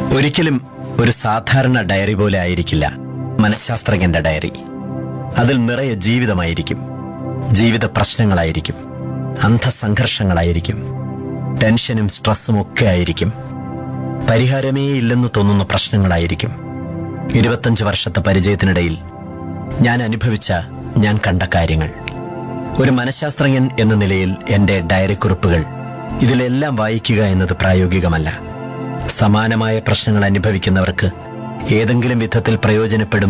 ഒരിക്കലും ഒരു സാധാരണ ഡയറി പോലെ ആയിരിക്കില്ല മനഃശാസ്ത്രജ്ഞന്റെ ഡയറി അതിൽ നിറയെ ജീവിതമായിരിക്കും ജീവിത പ്രശ്നങ്ങളായിരിക്കും അന്ധസംഘർഷങ്ങളായിരിക്കും ടെൻഷനും സ്ട്രെസ്സും ഒക്കെ ആയിരിക്കും പരിഹാരമേ ഇല്ലെന്ന് തോന്നുന്ന പ്രശ്നങ്ങളായിരിക്കും ഇരുപത്തഞ്ച് വർഷത്തെ പരിചയത്തിനിടയിൽ ഞാൻ അനുഭവിച്ച ഞാൻ കണ്ട കാര്യങ്ങൾ ഒരു മനഃശാസ്ത്രജ്ഞൻ എന്ന നിലയിൽ എന്റെ ഡയറി കുറിപ്പുകൾ ഇതിലെല്ലാം വായിക്കുക എന്നത് പ്രായോഗികമല്ല സമാനമായ പ്രശ്നങ്ങൾ അനുഭവിക്കുന്നവർക്ക് ഏതെങ്കിലും വിധത്തിൽ പ്രയോജനപ്പെടും